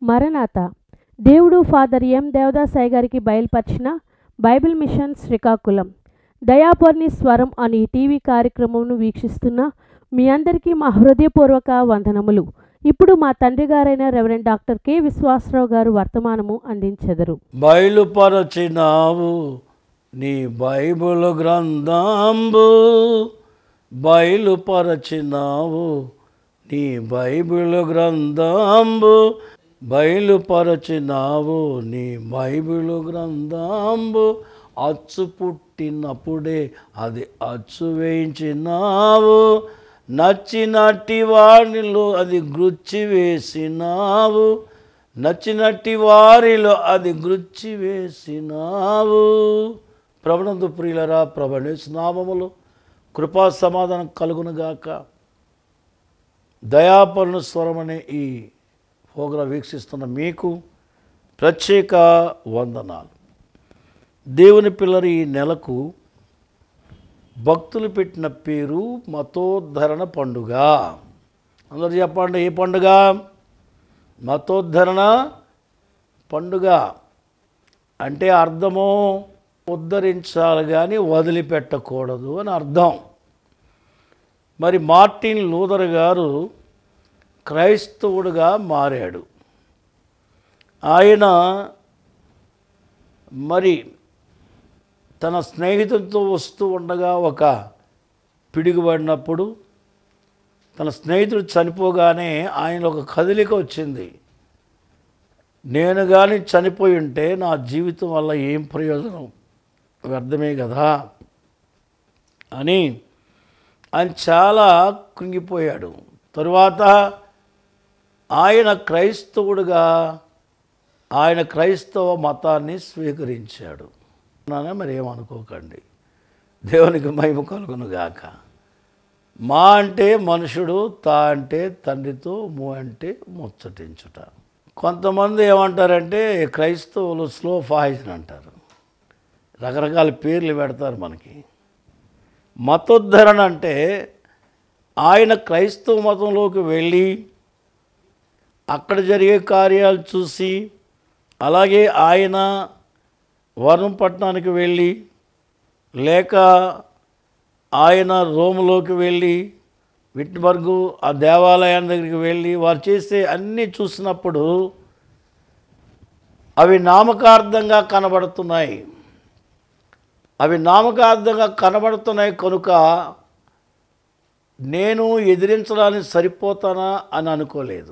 మరణాత దేవుడు father M Devadasayi గారికి బయలుపరిచిన బైబిల్ మిషన్ శ్రీకాకుళం దయాపర్ణి స్వరం అనే టీవీ కార్యక్రమంను వీక్షిస్తున్న మీ అందరికీ మా హృదయపూర్వక వందనములు ఇప్పుడు మా తండ్రి గారైన రెవరెండ్ డాక్టర్ కె విశ్వాసరావు గారు వర్తమానము అందించెదరు బయలుపరచినావు నీ బైబిల్ గ్రంథంబు బయలుపరచినావు నీ బైబిల్ గ్రంథంబు బయలుపరచినావు నీ బైబిల్ గ్రంథంబు అచ్చు పుట్టినప్పుడే అది అచ్చు వేయించినావు నచ్చినట్టి వారిలో అది గృచ్చి వేసినావు నచ్చినట్టి వారిలో అది గృచ్చి వేసినావు ప్రభునందు ప్రియులరా ప్రభణేశనామములు కృపా సమాధానం కలుగునుగాక దయాపరుణ స్వరం అనే ఈ ప్రోగ్రాం వీక్షిస్తున్న మీకు ప్రత్యేక వందనాలు దేవుని పిల్లలు ఈ నెలకు భక్తులు పెట్టిన పేరు మతోద్ధరణ పండుగ అందరు చెప్పండి ఏ పండుగ మతోద్ధరణ పండుగ అంటే అర్థము ఉద్ధరించాలి కానీ వదిలిపెట్టకూడదు అని అర్థం మరి మార్టిన్ లూథర్ గారు క్రైస్తవుడుగా మారాడు ఆయన మరి తన స్నేహితులతో వస్తూ ఉండగా ఒక పిడుగుపడినప్పుడు తన స్నేహితుడు చనిపోగానే ఆయన ఒక కదలిక వచ్చింది నేను కానీ చనిపోయి ఉంటే నా జీవితం వల్ల ఏం ప్రయోజనం వ్యర్థమే కదా అని ఆయన చాలా కృంగిపోయాడు తరువాత ఆయన క్రైస్తవుడుగా ఆయన క్రైస్తవ మతాన్ని స్వీకరించాడు నాన్న మరి ఏమనుకోకండి దేవునికి మహిమ కలుగును గాక మా అంటే మనుషుడు తా అంటే తండ్రితో ము అంటే ముచ్చటించుట కొంతమంది ఏమంటారంటే క్రైస్తవులు స్లో ఫాయిజన్ అంటారు రకరకాల పేర్లు పెడతారు మనకి మతోద్ధరణ అంటే ఆయన క్రైస్తవ మతంలోకి వెళ్ళి అక్కడ జరిగే కార్యాలు చూసి అలాగే ఆయన వరం పట్టణానికి వెళ్ళి లేక ఆయన రోములోకి వెళ్ళి విట్బర్గు ఆ దేవాలయాన్ని దగ్గరికి వెళ్ళి వారు చేసే అన్నీ చూసినప్పుడు అవి నామకార్థంగా కనబడుతున్నాయి అవి నామకార్థంగా కనబడుతున్నాయి కనుక నేను ఎదిరించడానికి సరిపోతానా అని అనుకోలేదు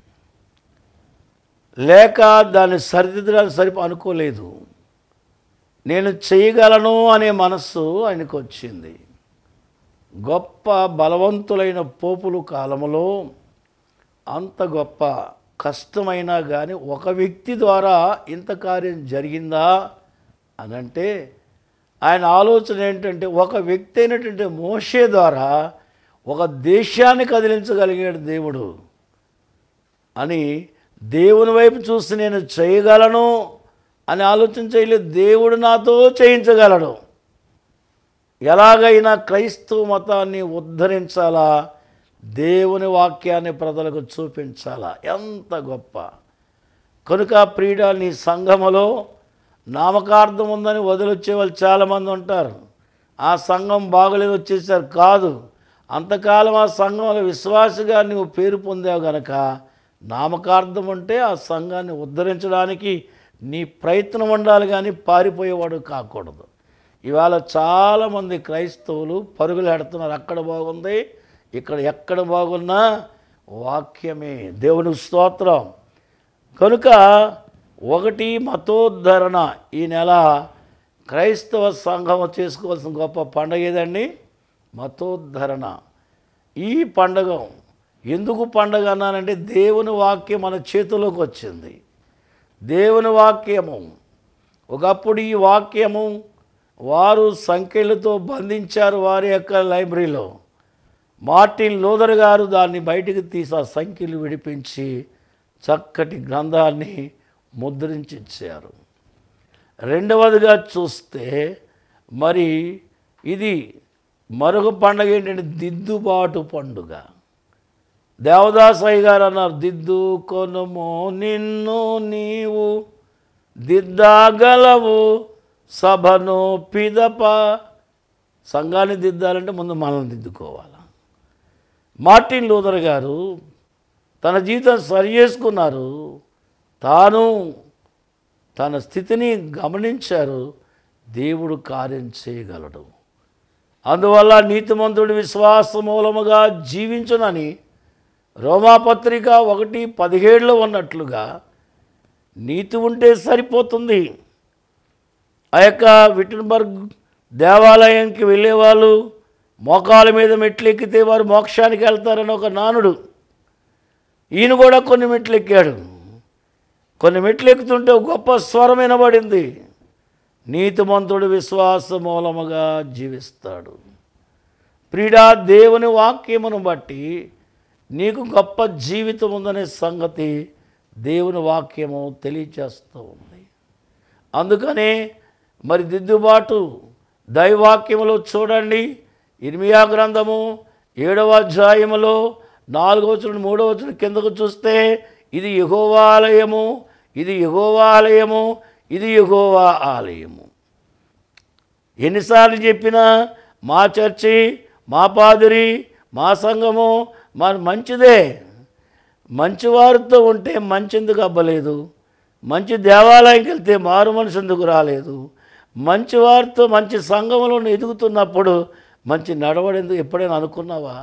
లేక దాన్ని సరిదిద్దడానికి సరిపో అనుకోలేదు నేను చేయగలను అనే మనస్సు ఆయనకు వచ్చింది గొప్ప బలవంతులైన పోపులు కాలములో అంత గొప్ప కష్టమైనా కానీ ఒక వ్యక్తి ద్వారా ఇంత కార్యం జరిగిందా అని అంటే ఆయన ఆలోచన ఏంటంటే ఒక వ్యక్తి అయినటువంటి మోషే ద్వారా ఒక దేశాన్ని కదిలించగలిగాడు దేవుడు అని దేవుని వైపు చూసి నేను చేయగలను అని ఆలోచన చేయలేదు దేవుడు నాతో చేయించగలడు ఎలాగైనా క్రైస్తవ మతాన్ని ఉద్ధరించాలా దేవుని వాక్యాన్ని ప్రజలకు చూపించాలా ఎంత గొప్ప కనుక ప్రియుడ నీ సంఘములో నామకార్థం ఉందని వదిలొచ్చే వాళ్ళు చాలామంది ఉంటారు ఆ సంఘం బాగలేదు వచ్చేసారు కాదు అంతకాలం ఆ సంఘంలో విశ్వాసగా నువ్వు పేరు పొందావు గనక నామకార్థం అంటే ఆ సంఘాన్ని ఉద్ధరించడానికి నీ ప్రయత్నం ఉండాలి కానీ పారిపోయేవాడు కాకూడదు ఇవాళ చాలామంది క్రైస్తవులు పరుగులు ఎడుతున్నారు అక్కడ బాగుంది ఇక్కడ ఎక్కడ బాగున్నా వాక్యమే దేవునికి స్తోత్రం కనుక ఒకటి మతోద్ధరణ ఈ నెల క్రైస్తవ సంఘం చేసుకోవాల్సిన గొప్ప పండగ ఏదండి మతోద్ధరణ ఈ పండగ ఎందుకు పండగ అన్నానంటే దేవుని వాక్యం మన చేతిలోకి వచ్చింది దేవుని వాక్యము ఒకప్పుడు ఈ వాక్యము వారు సంఖ్యలతో బంధించారు వారి యొక్క లైబ్రరీలో మార్టిన్ లూథర్ గారు దాన్ని బయటికి తీసి ఆ సంఖ్యలు విడిపించి చక్కటి గ్రంథాన్ని ముద్రించి ఇచ్చారు రెండవదిగా చూస్తే మరి ఇది మరొక పండుగ ఏంటంటే దిద్దుబాటు పండుగ దేవదాసయ్య గారు అన్నారు దిద్దు కొనుము నిన్ను నీవు దిద్దగలవు సభను పిదప సంఘాన్ని దిద్దాలంటే ముందు మనల్ని దిద్దుకోవాలి మార్టిన్ లూథర్ గారు తన జీవితం సరి చేసుకున్నారు తాను తన స్థితిని గమనించారు దేవుడు కార్యం చేయగలడు అందువల్ల నీతిమంతుడి విశ్వాస మూలముగా జీవించునని రోమాపత్రిక ఒకటి పదిహేడులో ఉన్నట్లుగా నీతి ఉంటే సరిపోతుంది ఆ యొక్క విటన్బర్గ్ దేవాలయానికి వెళ్ళేవాళ్ళు మోకాల మీద మెట్లు ఎక్కితే వారు మోక్షానికి వెళ్తారని ఒక నానుడు ఈయన కూడా కొన్ని మెట్లు ఎక్కాడు కొన్ని మెట్లు ఎక్కుతుంటే ఒక గొప్ప స్వరం వినబడింది నీతిమంతుడు విశ్వాస మూలముగా జీవిస్తాడు ప్రీడా దేవుని వాక్యమును బట్టి నీకు గొప్ప జీవితం ఉందనే సంగతి దేవుని వాక్యము తెలియచేస్తూ ఉంది అందుకనే మరి దిద్దుబాటు దైవాక్యములో చూడండి ఇర్మియా గ్రంథము ఏడవ అధ్యాయములో నాలుగవ వచ్చిన మూడవ వచ్చిన కిందకు చూస్తే ఇది యెహోవా ఆలయము ఇది యెహోవా ఆలయము ఇది యెహోవా ఆలయము ఎన్నిసార్లు చెప్పినా మా చర్చి మా పాదిరి మా సంఘము మా మంచిదే మంచివారితో ఉంటే మంచి ఎందుకు అవ్వలేదు మంచి దేవాలయంకి వెళ్తే మారు మనసు ఎందుకు రాలేదు మంచి వారితో మంచి సంఘంలో ఎదుగుతున్నప్పుడు మంచి నడవడెందుకు ఎప్పుడైనా అనుకున్నావా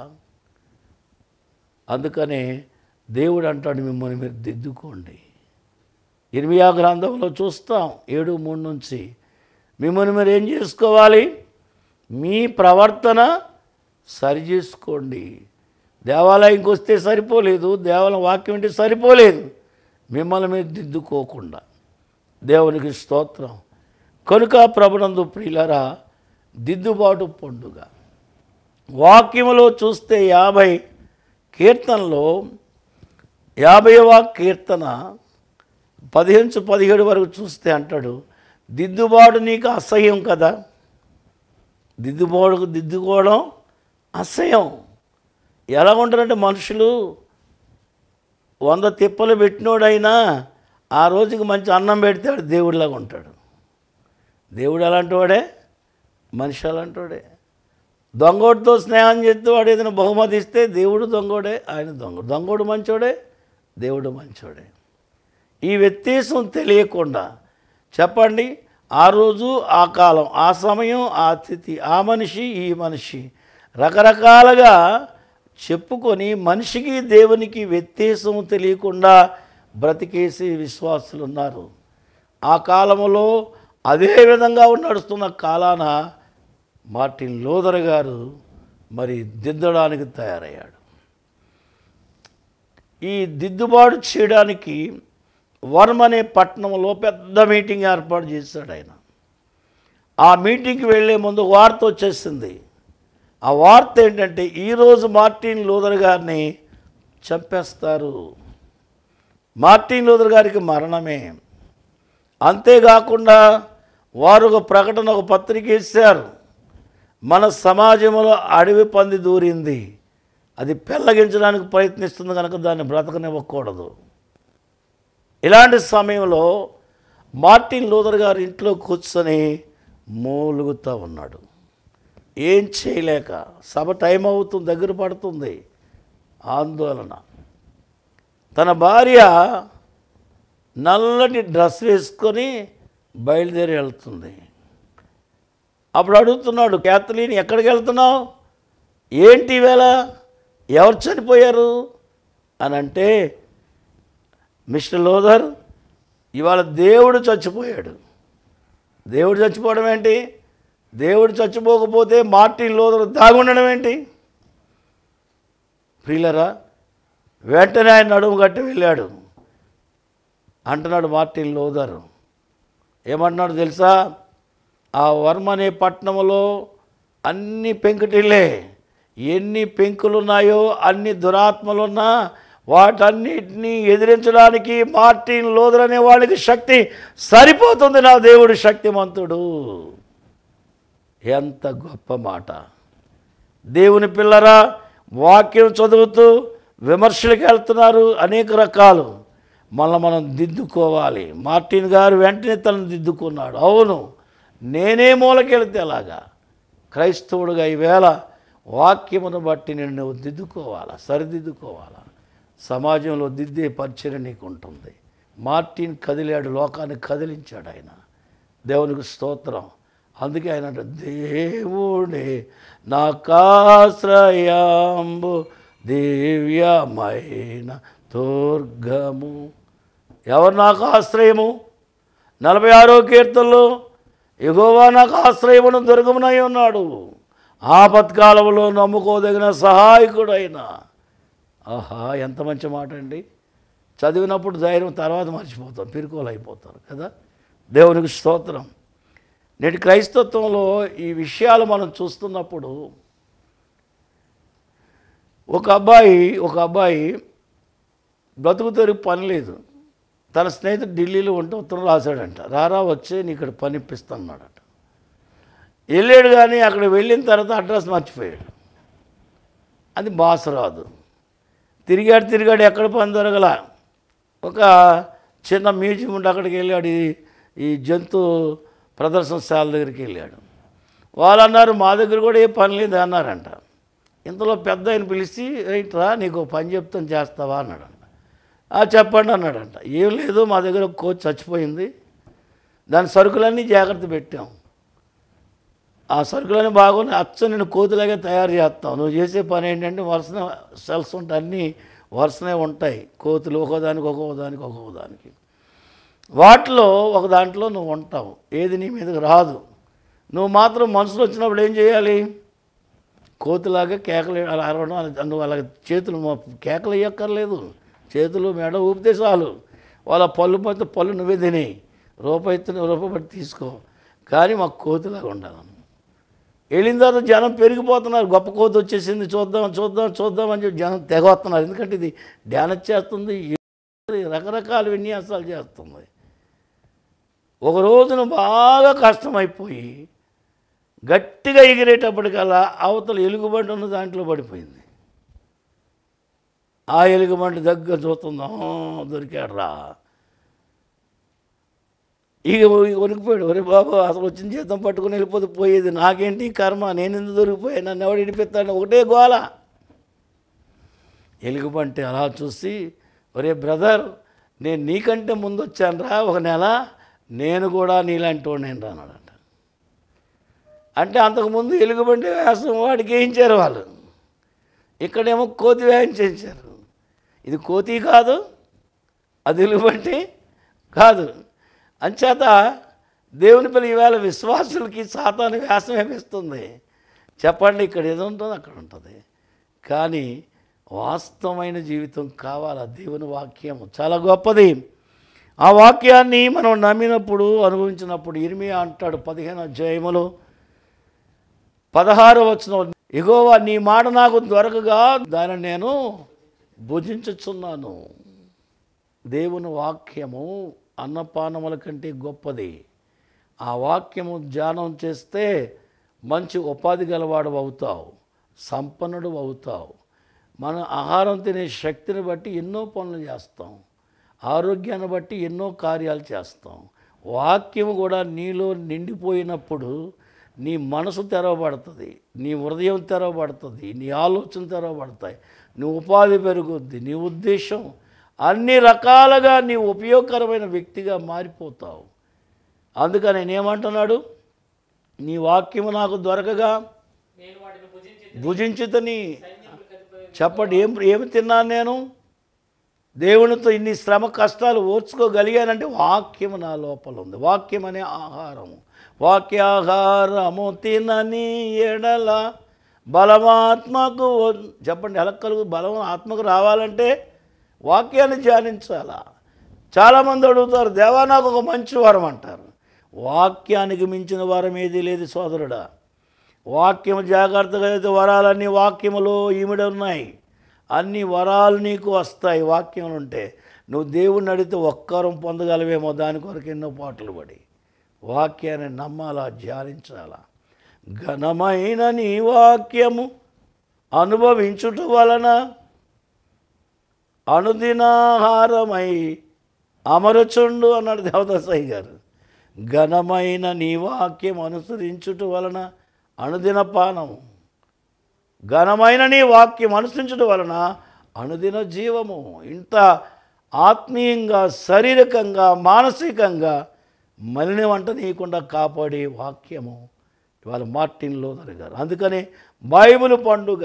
అందుకనే దేవుడు అంటాడు మిమ్మల్ని మీరు దిద్దుకోండి ఇర్మియా గ్రంథంలో చూస్తాం ఏడు మూడు నుంచి మిమ్మల్ని మీరు ఏం చేసుకోవాలి మీ ప్రవర్తన సరి చేసుకోండి దేవాలయంకి వస్తే సరిపోలేదు దేవాలయం వాక్యం అంటే సరిపోలేదు మిమ్మల్ని మీరు దిద్దుకోకుండా దేవునికి స్తోత్రం కనుక ప్రభునందు ప్రియులరా దిద్దుబాటు పండుగ వాక్యములో చూస్తే యాభై కీర్తనలో యాభైవ కీర్తన పదిహేను పదిహేడు వరకు చూస్తే అంటాడు దిద్దుబాటు నీకు అసహ్యం కదా దిద్దుబాటు దిద్దుకోవడం అసహ్యం ఎలా ఉంటారంటే మనుషులు వంద తిప్పలు పెట్టినోడైనా ఆ రోజుకి మంచి అన్నం పెడితే దేవుడిలాగా ఉంటాడు దేవుడు అలాంటి వాడే మనిషి అలాంటి వాడే దొంగోడితో స్నేహం చేస్తే వాడు ఏదైనా బహుమతి ఇస్తే దేవుడు దొంగోడే ఆయన దొంగ దొంగోడు మంచోడే దేవుడు మంచోడే ఈ వ్యత్యాసం తెలియకుండా చెప్పండి ఆ రోజు ఆ కాలం ఆ సమయం ఆ స్థితి ఆ మనిషి ఈ మనిషి రకరకాలుగా చెప్పుకొని మనిషికి దేవునికి వ్యత్యాసం తెలియకుండా బ్రతికేసి విశ్వాసులు ఉన్నారు ఆ కాలంలో అదే విధంగా నడుస్తున్న కాలాన మార్టిన్ లోదర్ గారు మరి దిద్దడానికి తయారయ్యాడు ఈ దిద్దుబాటు చేయడానికి వర్మ అనే పట్టణంలో పెద్ద మీటింగ్ ఏర్పాటు చేశాడు ఆయన ఆ మీటింగ్కి వెళ్ళే ముందు వార్త వచ్చేసింది ఆ వార్త ఏంటంటే ఈరోజు మార్టిన్ లూథర్ గారిని చంపేస్తారు మార్టిన్ లూథర్ గారికి మరణమే అంతేకాకుండా వారు ఒక ప్రకటన ఒక పత్రిక ఇచ్చారు మన సమాజంలో అడవి పంది దూరింది అది పెళ్ళగించడానికి ప్రయత్నిస్తుంది కనుక దాన్ని బ్రతకనివ్వకూడదు ఇలాంటి సమయంలో మార్టిన్ లూథర్ గారు ఇంట్లో కూర్చొని మూలుగుతూ ఉన్నాడు ఏం చేయలేక సభ టైం అవుతుంది దగ్గర పడుతుంది ఆందోళన తన భార్య నల్లటి డ్రెస్ వేసుకొని బయలుదేరి వెళ్తుంది అప్పుడు అడుగుతున్నాడు క్యాథలిన్ ఎక్కడికి వెళ్తున్నావు ఏంటి వేళ ఎవరు చనిపోయారు అని అంటే మిస్టర్ లోధర్ ఇవాళ దేవుడు చచ్చిపోయాడు దేవుడు చచ్చిపోవడం ఏంటి దేవుడు చచ్చిపోకపోతే మార్టిన్ లోదరు దాగుండడం ఏంటి ప్రియులరా వెంటనే ఆయన నడుము కట్టి వెళ్ళాడు అంటున్నాడు మార్టిన్ లోదరు ఏమంటున్నాడు తెలుసా ఆ వర్మ అనే పట్టణంలో అన్ని పెంకుటిల్లే ఎన్ని పెంకులు ఉన్నాయో అన్ని దురాత్మలున్నా వాటన్నిటినీ ఎదిరించడానికి మార్టిన్ లోదర్ అనే వాడికి శక్తి సరిపోతుంది నా దేవుడు శక్తిమంతుడు ఎంత గొప్ప మాట దేవుని పిల్లరా వాక్యం చదువుతూ విమర్శలకు వెళ్తున్నారు అనేక రకాలు మళ్ళీ మనం దిద్దుకోవాలి మార్టిన్ గారు వెంటనే తనను దిద్దుకున్నాడు అవును నేనే మూలకెళ్తే ఎలాగా క్రైస్తవుడుగా ఈవేళ వాక్యమును బట్టి నేను నువ్వు దిద్దుకోవాలా సరిదిద్దుకోవాలా సమాజంలో దిద్దే పరిచయం నీకు ఉంటుంది మార్టిన్ కదిలాడు లోకాన్ని కదిలించాడు ఆయన దేవునికి స్తోత్రం అందుకే ఆయన అంటాడు, దేవుడే నాకాశ్రయాంబు దివ్యమైన దుర్గము ఎవరు నాకు ఆశ్రయము నలభై ఆరో కీర్తనలో ఎగోవా నాకు ఆశ్రయమును దుర్గమునై ఉన్నాడు ఆపత్కాలంలో నమ్ముకోదగిన సహాయకుడైన ఆహా ఎంత మంచి మాట అండి చదివినప్పుడు ధైర్యం తర్వాత మర్చిపోతాం పిరుకోలు అయిపోతారు కదా దేవునికి స్తోత్రం నేటి క్రైస్తత్వంలో ఈ విషయాలు మనం చూస్తున్నప్పుడు ఒక అబ్బాయి ఒక అబ్బాయి బ్రతుకు తెరుగు పని లేదు తన స్నేహితుడు ఢిల్లీలో ఉంటే ఉత్తరం రాశాడంట రారా వచ్చే నీ ఇక్కడ పని ఇప్పిస్తాన్నాడట వెళ్ళాడు కానీ అక్కడ వెళ్ళిన తర్వాత అడ్రస్ మర్చిపోయాడు అది బాస్ రాదు తిరిగాడు తిరిగాడు ఎక్కడ పని దొరకల ఒక చిన్న మ్యూజియం ఉంటే అక్కడికి వెళ్ళాడు ఈ- ఈ జంతు ప్రదర్శనశాల దగ్గరికి వెళ్ళాడు వాళ్ళు అన్నారు మా దగ్గర కూడా ఏ పని లేదు అన్నారంట ఇంతలో పెద్ద ఆయన పిలిచి రైట్ రా నీకు ఓ పని చెప్తాను చేస్తావా అన్నాడంట "ఆ, చెప్పండి అన్నాడంట ఏం లేదు మా దగ్గర ఒక కోచ్ చచ్చిపోయింది దాని సరుకులన్నీ జాగ్రత్త పెట్టాం ఆ సరుకులన్నీ బాగున్నాయి అచ్చ నేను కోతులాగే తయారు చేస్తాం నువ్వు చేసే పని ఏంటంటే వరుసనే సెల్స్ ఉంటాయి అన్నీ వరుసనే ఉంటాయి కోతులు ఒక్కోదానికి ఒక్కో దానికి ఒక్కో దానికి వాటిలో ఒక దాంట్లో నువ్వు ఉంటావు ఏది నీ మీదకి రాదు నువ్వు మాత్రం మనసులో వచ్చినప్పుడు ఏం చేయాలి కోతిలాగా కేకలు అలా అరవడం అలా- నువ్వు అలా చేతులు మో- కేకలు వేయక్కర్లేదు చేతులు మెడ ఊపితే చాలు వాళ్ళ పళ్ళు పోతే పళ్ళు నువ్వే తిని రూపాయి ఇస్తే రూపాయి పట్టి తీసుకో కానీ మాకు కోతిలాగా ఉండాలి వెళ్ళిన తర్వాత జనం పెరిగిపోతున్నారు గొప్ప కోతి వచ్చేసింది చూద్దాం చూద్దాం చూద్దాం అని చెప్పి జనం తెగొస్తున్నారు ఎందుకంటే ఇది డ్యాన్స్ చేస్తుంది రకరకాల విన్యాసాలు చేస్తుంది ఒక రోజున బాగా కష్టమైపోయి గట్టిగా ఎగిరేటప్పటికల్లా అవతల ఎలుగుబంటి ఉన్న దాంట్లో పడిపోయింది ఆ ఎలుగుబంటి దగ్గర చూస్తుందాం దొరికాడు రా ఇక వణికిపోయాడు ఒరే బాబు అసలు వచ్చిన జీతం పట్టుకుని వెళ్ళిపోతే పోయేది నాకేంటి కర్మ నేను ఎందుకు దొరికిపోయాను నన్ను ఎవడు ఇడిపిస్తాను ఒకటే గోల ఎలుగుబంటి అలా చూసి ఒరే బ్రదర్ నేను నీకంటే ముందు వచ్చాను రా ఒక నెల నేను కూడా నీలాంటి వాడిని రానాడంట అంటే అంతకుముందు ఎలుగుబంటి వేసం వాడికి వేయించారు వాళ్ళు ఇక్కడేమో కోతి వ్యాయం చేయించారు ఇది కోతి కాదు అది ఎలుగుబంటి కాదు అంచేత దేవుని పిల్ల ఈవేళ విశ్వాసులకి సాతాను వ్యాసం ఏమిస్తుంది చెప్పండి ఇక్కడ ఏది ఉంటుందో అక్కడ ఉంటుంది కానీ వాస్తవమైన జీవితం కావాలా దేవుని వాక్యం చాలా గొప్పది ఆ వాక్యాన్ని మనం నమ్మినప్పుడు అనుభవించినప్పుడు ఇరిమియా అంటాడు పదిహేను అధ్యాయములో పదహారు వచ్చిన ఎగోవా నీ మాట నాకు దొరకగా దానిని నేను భుజించుచున్నాను దేవుని వాక్యము అన్నపానముల కంటే గొప్పది ఆ వాక్యము ధ్యానం చేస్తే మంచి ఉపాధి గలవాడు అవుతావు సంపన్నుడు అవుతావు మన ఆహారం తినే శక్తిని బట్టి ఎన్నో పనులు చేస్తాం ఆరోగ్యాన్ని బట్టి ఎన్నో కార్యాలు చేస్తాం వాక్యం కూడా నీలో నిండిపోయినప్పుడు నీ మనసు తెరవబడుతుంది నీ హృదయం తెరవబడుతుంది నీ ఆలోచన తెరవబడతాయి నీ ఉపాధి పెరుగుద్ది నీ ఉద్దేశం అన్ని రకాలుగా నీ ఉపయోగకరమైన వ్యక్తిగా మారిపోతావు అందుకని నేనేమంటున్నాడు నీ వాక్యము నాకు దొరకగా భుజించుతని చెప్పండి ఏం ఏమి తిన్నాను నేను దేవునితో ఇన్ని శ్రమ కష్టాలు ఓర్చుకోగలిగానంటే వాక్యము నా లోపల ఉంది వాక్యం అనే ఆహారము వాక్యాహారము తినని ఎడల బలమాత్మకు వ- చెప్పండి ఎలా కలుగు బలం ఆత్మకు రావాలంటే వాక్యాన్ని ధ్యానించాలా చాలామంది అడుగుతారు దేవా నాకు ఒక మంచి వరం అంటారు వాక్యానికి మించిన వరం ఏది లేదు సోదరుడా వాక్యం జాగ్రత్తగా అయితే వరాలన్నీ వాక్యములో ఈమిడి ఉన్నాయి అన్ని వరాలు నీకు వస్తాయి వాక్యములు ఉంటే నువ్వు దేవుణ్ణి అడిగితే ఒక్కరం పొందగలవేమో దాని కొరకు ఎన్నో పాటలు పడి వాక్యాన్ని నమ్మాలా ధ్యానించాలా ఘనమైన నీ వాక్యము అనుభవించుట వలన అనుదినాహారమై అమరచుండు అన్నాడు దేవదాసాయి గారు ఘనమైన నీ వాక్యం అనుసరించుట వలన అనుదిన పానము ఘనమైన నీ వాక్యం అనుసరించడం వలన అనుదిన జీవము ఇంత ఆత్మీయంగా శారీరకంగా మానసికంగా మలిని వంట నీయకుండా కాపాడే వాక్యము ఇవాళ మార్టిన్ లోదర్ గారు అందుకని బైబిల్ పండుగ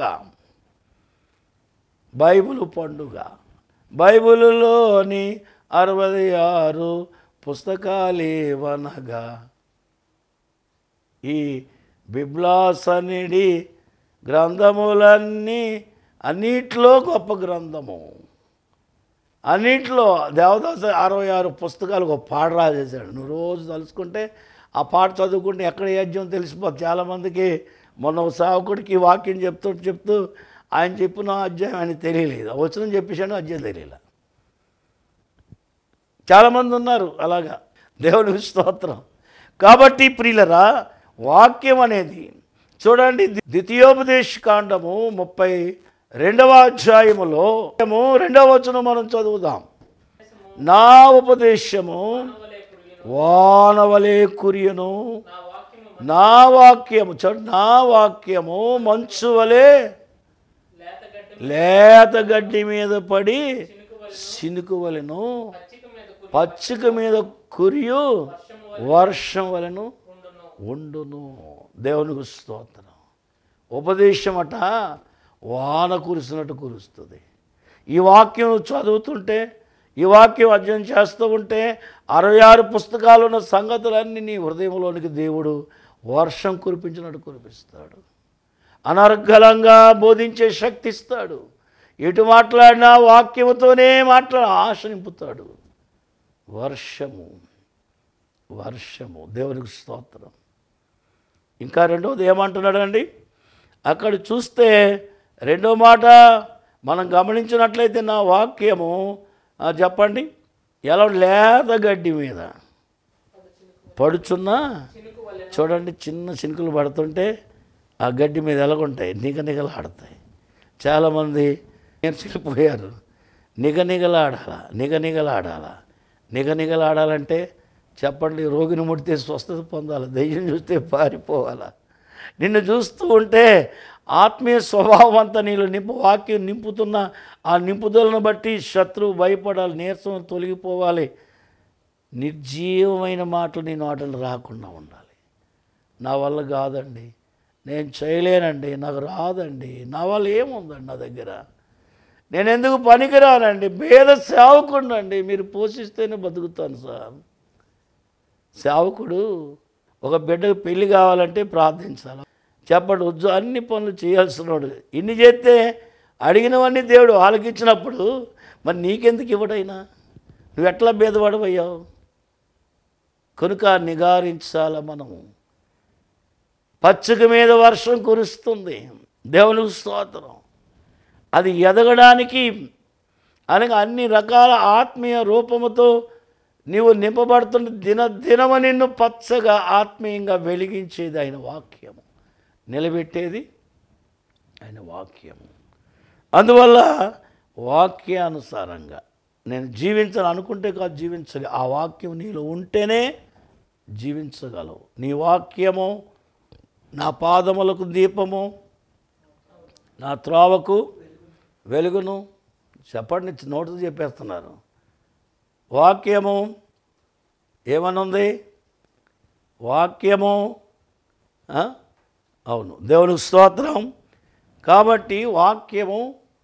బైబిల్ పండుగ బైబిలులోని అరవై ఆరు పుస్తకాలేవనగా ఈ బిబ్లాసనిడి గ్రంథములన్నీ అన్నిట్లో గొప్ప గ్రంథము అన్నిట్లో దేవదాస అరవై ఆరు పుస్తకాలు ఒక పాట రాసేసాడు నువ్వు రోజు తలుచుకుంటే ఆ పాట చదువుకుంటే ఎక్కడ యజ్ఞం తెలిసిపోతుంది చాలామందికి మొన్న ఒక సావకుడికి ఈ వాక్యం చెప్తూ చెప్తూ ఆయన చెప్పిన అధ్యాయం ఆయన తెలియలేదు వచ్చిన చెప్పేసాడు అధ్యాయం తెలియలే చాలామంది ఉన్నారు అలాగా దేవునికి స్తోత్రం కాబట్టి ప్రియులరా వాక్యం అనేది చూడండి ద్వితీయోపదేశ కాండము ముప్పై రెండవ అధ్యాయములో రెండవ వచనం మనం చదువుదాం నా ఉపదేశము వానవలే కురియను నా వాక్యము చూడు నా వాక్యము మంచు వలె లేత గడ్డి మీద పడి సినుకు వలెను పచ్చిక మీద కురియు వర్షం వలెను ఉండును దేవునికి స్తోత్రం ఉపదేశం అట వాన కురిసినట్టు కురుస్తుంది ఈ వాక్యం చదువుతుంటే ఈ వాక్యం అధ్యయనం చేస్తూ ఉంటే అరవై ఆరు పుస్తకాలు ఉన్న సంగతులన్నీ నీ హృదయంలోనికి దేవుడు వర్షం కురిపించినట్టు కురిపిస్తాడు అనర్గళంగా బోధించే శక్తి ఇస్తాడు ఎటు మాట్లాడినా వాక్యముతోనే మాట్లాడ ఆశ నింపుతాడు వర్షము వర్షము దేవునికి స్తోత్రం ఇంకా రెండవది ఏమంటున్నాడండి అక్కడ చూస్తే రెండో మాట మనం గమనించినట్లయితే నా వాక్యము ఆ, చెప్పండి ఎలా లేత గడ్డి మీద పడుచున్నా చూడండి చిన్న చినుకులు పడుతుంటే ఆ గడ్డి మీద ఎలాగుంటాయి నిగ నిగలాడతాయి చాలామంది నేర్చుకుపోయారు నిగ నిగలాడాల నిగ నిగలాడాల నిగ నిగలాడాలంటే చెప్పండి రోగిని ముడితే స్వస్థత పొందాలి దయ్యం చూస్తే పారిపోవాలా నిన్ను చూస్తూ ఉంటే ఆత్మీయ స్వభావం అంతా నీలో నింపు వాక్యం నింపుతున్న ఆ నింపుదలను బట్టి శత్రువు భయపడాలి నీరసం తొలగిపోవాలి నిర్జీవమైన మాటలు నీ నోటలు రాకుండా ఉండాలి నా వల్ల కాదండి నేను చేయలేనండి నాకు రాదండి నా వల్ల ఏముందండి నా దగ్గర నేను ఎందుకు పనికిరానండి భేద సేవకుండండి మీరు పోషిస్తేనే బతుకుతాను సార్ సేవకుడు ఒక బిడ్డకు పెళ్లి కావాలంటే ప్రార్థించాలి చెప్పండి ఉద్యోగం అన్ని పనులు చేయాల్సినవాడు ఇన్ని చేస్తే అడిగినవన్నీ దేవుడు ఆలకించినప్పుడు మరి నీకెందుకు ఇవ్వడైనా నువ్వు ఎట్లా భేదపడవయ్యావు కనుక నిగారించాల మనము పచ్చిక మీద వర్షం కురుస్తుంది దేవునికి స్తోత్రం అది ఎదగడానికి అనగా అన్ని రకాల ఆత్మీయ రూపముతో నీవు నింపబడుతున్న దిన దినమ నిన్ను పచ్చగా ఆత్మీయంగా వెలిగించేది ఆయన వాక్యము నిలబెట్టేది ఆయన వాక్యము అందువల్ల వాక్యానుసారంగా నేను జీవించాలి అనుకుంటే కాదు జీవించాలి ఆ వాక్యం నీలో ఉంటేనే జీవించగలవు నీ వాక్యము నా పాదములకు దీపము నా త్రోవకు వెలుగును చెప్పండి నోటితో చెప్పేస్తున్నారు వాక్యము ఏమనుంది వాక్యము ఆ? అవును దేవునికి స్తోత్రం కాబట్టి వాక్యము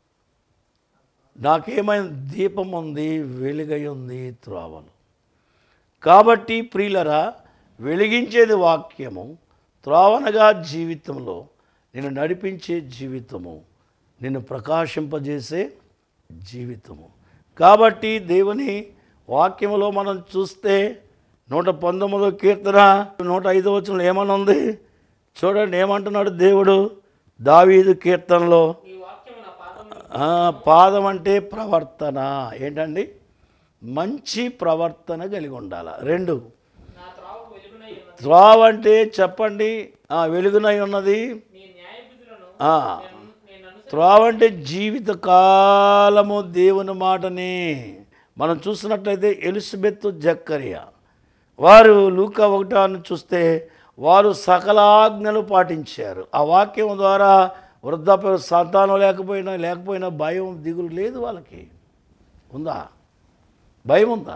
నాకేమైనా దీపం ఉంది వెలుగై ఉంది త్రోవలు కాబట్టి ప్రియులరా వెలిగించేది వాక్యము త్రోవనగా జీవితంలో నిన్ను నడిపించే జీవితము నిన్ను ప్రకాశింపజేసే జీవితము కాబట్టి దేవుని వాక్యములో మనం చూస్తే నూట పంతొమ్మిదో కీర్తన నూట ఐదో వచనంలో ఏమని ఉంది చూడండి ఏమంటున్నాడు దేవుడు దావీదు కీర్తనలో ఆ, పాదం అంటే ప్రవర్తన ఏంటండి మంచి ప్రవర్తన కలిగి ఉండాల రెండు త్రావ్ అంటే చెప్పండి ఆ, వెలుగునై ఉన్నది ఆ, త్రోవ అంటే జీవిత కాలము దేవుని మాటనే మనం చూసినట్లయితే ఎలిజబెత్ జక్కరియా వారు లూక ఒకటాన్ని చూస్తే వారు సకలాజ్ఞలు పాటించారు ఆ వాక్యం ద్వారా వృద్ధాప్య సంతానం లేకపోయినా లేకపోయినా భయం దిగులు లేదు వాళ్ళకి ఉందా భయం ఉందా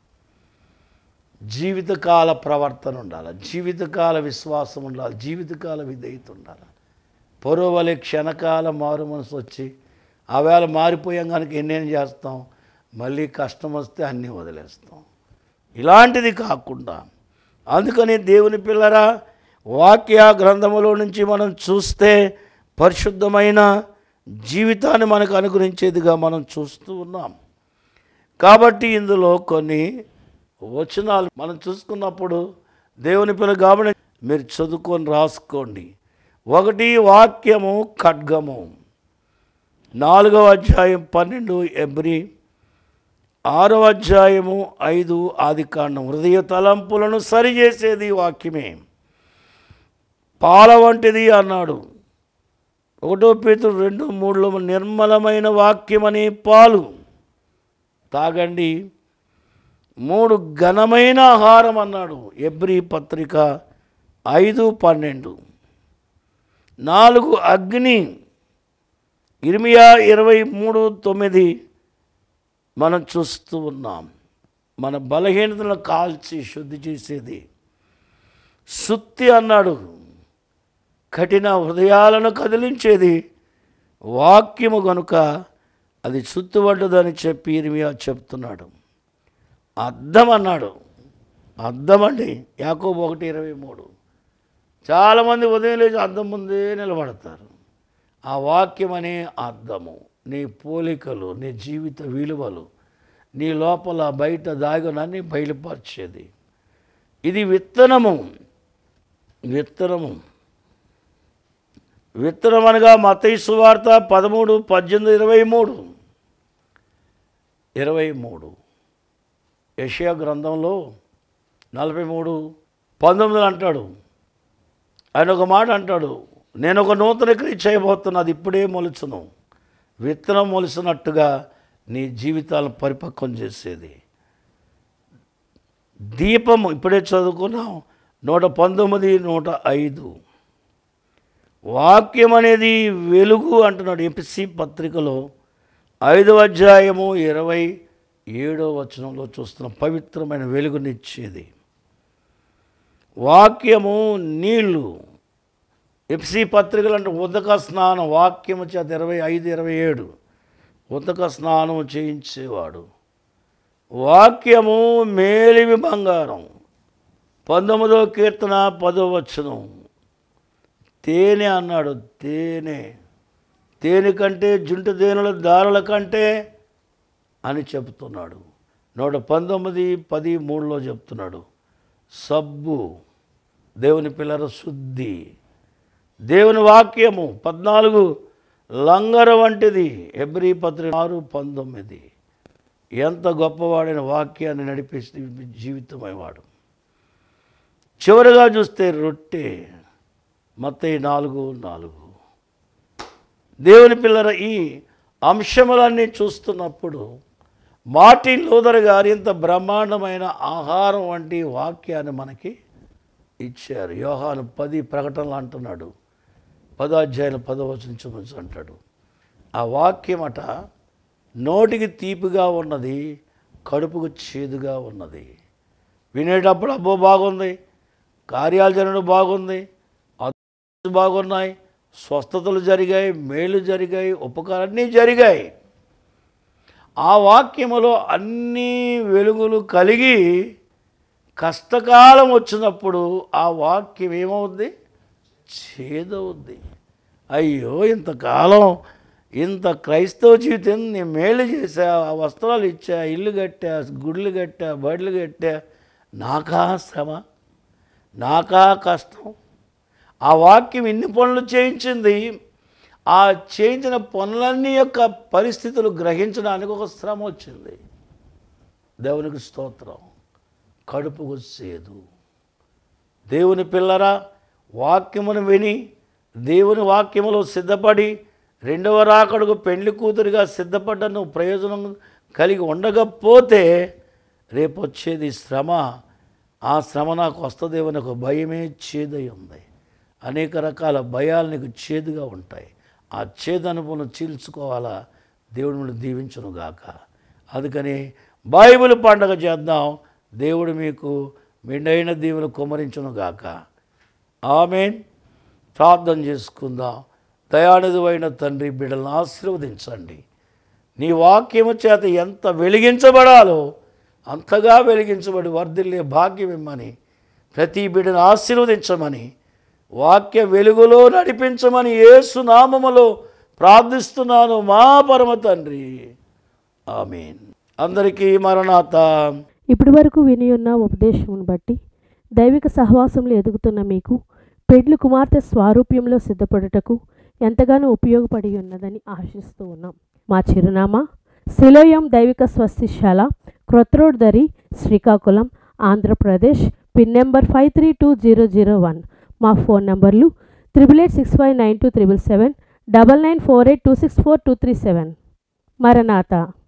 జీవితకాల ప్రవర్తన ఉండాలి జీవితకాల విశ్వాసం ఉండాలి జీవితకాల విధేయత ఉండాలి పొరవలే క్షణకాల మారు మనసు వచ్చి ఆ వేళ మారిపోయాం కనుక ఎన్నేం చేస్తాం మళ్ళీ కష్టం వస్తే అన్నీ వదిలేస్తాం ఇలాంటిది కాకుండా అందుకని దేవుని పిల్లరా వాక్య గ్రంథములో నుంచి మనం చూస్తే పరిశుద్ధమైన జీవితాన్ని మనకు అనుగ్రహించేదిగా మనం చూస్తూ ఉన్నాం కాబట్టి ఇందులో కొన్ని వచనాలు మనం చూసుకున్నప్పుడు దేవుని పిల్ల కాబట్టి మీరు చదువుకొని రాసుకోండి ఒకటి వాక్యము ఖడ్గము నాలుగవ అధ్యాయం పన్నెండు ఎబ్రి ఆరవ అధ్యాయము ఐదు ఆదికాండం హృదయ తలంపులను సరిచేసేది వాక్యమే పాల వంటిది అన్నాడు ఒకటో పేతుడు రెండు మూడులో నిర్మలమైన వాక్యమని పాలు తాగండి మూడు ఘనమైన ఆహారం అన్నాడు ఎబ్రి పత్రిక ఐదు పన్నెండు నాలుగు అగ్ని ఇర్మియా ఇరవై మూడు తొమ్మిది మనం చూస్తూ ఉన్నాం మన బలహీనతలను కాల్చి శుద్ధి చేసేది సుత్తి అన్నాడు కఠిన హృదయాలను కదిలించేది వాక్యము గనుక అది చుట్టుపడ్డదని చెప్పి ఇర్మియా చెప్తున్నాడు అద్దం అన్నాడు అద్దం అండి యాకోబు ఒకటి ఇరవై మూడు చాలామంది ఉదయం లేచి అద్దం ముందే నిలబడతారు ఆ వాక్యం అనే అద్దము నీ పోలికలు నీ జీవిత విలువలు నీ లోపల బయట దాగునని బయలుపరిచేది ఇది విత్తనము విత్తనము విత్తనం అనగా మతైసు వార్త పదమూడు పద్దెనిమిది ఇరవై మూడు ఇరవై మూడు యషయా గ్రంథంలో నలభై మూడు పంతొమ్మిదిలో అంటాడు ఆయన ఒక మాట అంటాడు నేను ఒక నూతన క్రియ చేయబోతున్నా అది ఇప్పుడే మొలుచును విత్తనం మొలిసినట్టుగా నీ జీవితాలను పరిపక్వం చేసేది దీపం ఇప్పుడే చదువుకున్నాం నూట పంతొమ్మిది నూట ఐదు వాక్యం అనేది వెలుగు అంటున్నాడు ఎపిసి పత్రికలో ఐదవ అధ్యాయము ఇరవై ఏడో వచనంలో చూస్తున్న పవిత్రమైన వెలుగునిచ్చేది వాక్యము నీళ్ళు ఎఫ్సి పత్రికలు అంటే ఉదక స్నానం వాక్యము చేత ఇరవై ఐదు ఇరవై ఏడు ఉదక స్నానం చేయించేవాడు వాక్యము మేలిమి బంగారం పంతొమ్మిదో కీర్తన పదో వచనం తేనె అన్నాడు తేనె తేనె కంటే జుంటు తేనెల దారుల కంటే అని చెప్తున్నాడు నూట పంతొమ్మిది పది మూడులో చెప్తున్నాడు సబ్బు దేవుని పిల్లల శుద్ధి దేవుని వాక్యము పద్నాలుగు లంగర వంటిది ఎబ్రి పత్రిక ఆరు పంతొమ్మిది ఎంత గొప్పవాడైన వాక్యాన్ని నడిపేసి జీవితమైవాడు చివరిగా చూస్తే రొట్టె మత్తయి నాలుగు నాలుగు దేవుని పిల్లల ఈ అంశములన్నీ చూస్తున్నప్పుడు మార్టిన్ లూథర్ గారు ఇంత బ్రహ్మాండమైన ఆహారం వంటి వాక్యాన్ని మనకి ఇచ్చారు యోహాను పది ప్రకటనలు అంటున్నాడు పదాధ్యాయులు పదవచనించవచ్చు అంటాడు ఆ వాక్యమట నోటికి తీపిగా ఉన్నది కడుపుకు చేదుగా ఉన్నది వినేటప్పుడు అబ్బో బాగుంది కార్యాలు జరగడం బాగుంది అద్భుతాలు బాగున్నాయి స్వస్థతలు జరిగాయి మేలు జరిగాయి ఉపకారాన్ని జరిగాయి ఆ వాక్యములో అన్ని వెలుగులు కలిగి కష్టకాలం వచ్చినప్పుడు ఆ వాక్యం ఏమవుద్ది చేదవుద్ది అయ్యో ఇంతకాలం ఇంత క్రైస్తవ జీవితం నేను మేలు చేశా ఆ వస్త్రాలు ఇచ్చా ఇల్లు కట్టా గుడ్లు కట్టా బడులు కట్టా నాకా శ్రమ నాకా కష్టం ఆ వాక్యం ఇన్ని పనులు చేయించింది ఆ చేయించిన పనులన్నీ యొక్క పరిస్థితులు గ్రహించడానికి ఒక శ్రమ వచ్చింది దేవునికి స్తోత్రం కడుపుకు సేదు దేవుని పిల్లరా వాక్యమును విని దేవుని వాక్యములో సిద్ధపడి రెండవ రాకడకు పెళ్లి కూతురిగా సిద్ధపడ్డ నువ్వు ప్రయోజనం కలిగి ఉండకపోతే రేపు వచ్చేది శ్రమ ఆ శ్రమ నాకు వస్తుందేమని ఒక భయమే చేదై ఉంది అనేక రకాల భయాలు నీకు చేదుగా ఉంటాయి ఆ చేదు అనుభవం చీల్చుకోవాలా దేవుడు మిమ్మల్ని దీవించును గాక అందుకని బైబిల్ పండగ చేద్దాం దేవుడు మీకు మెండైన దీవులు కుమరించును గాక ఆమెన్ ప్రార్థన చేసుకుందాం దయానిధువైన తండ్రి బిడ్డలను ఆశీర్వదించండి నీ వాక్యము చేత ఎంత వెలిగించబడాలో అంతగా వెలిగించబడి వర్ధిల్లే భాగ్యం ఇమ్మని ప్రతి బిడ్డను ఆశీర్వదించమని వాక్య వెలుగులో నడిపించమని యేసు నామములో ప్రార్థిస్తున్నాను మా పరమ తండ్రి ఆమెన్ అందరికీ మరణాత ఇప్పటి వరకు విని ఉన్న ఉపదేశమును బట్టి దైవిక సహవాసంలో ఎదుగుతున్న మీకు పెడ్లు కుమార్తె స్వారూప్యంలో సిద్ధపడుటకు ఎంతగానో ఉపయోగపడి ఉన్నదని ఆశిస్తూ ఉన్నాం మా చిరునామా శిలోయం దైవిక స్వస్తిశాల క్రొత్రోడ్ దరి Srikakulam Andhra Pradesh pin number five three two zero zero one మా ఫోన్ నంబర్లు triple eight six five nine two triple seven double nine four eight two six four two three seven మరణాత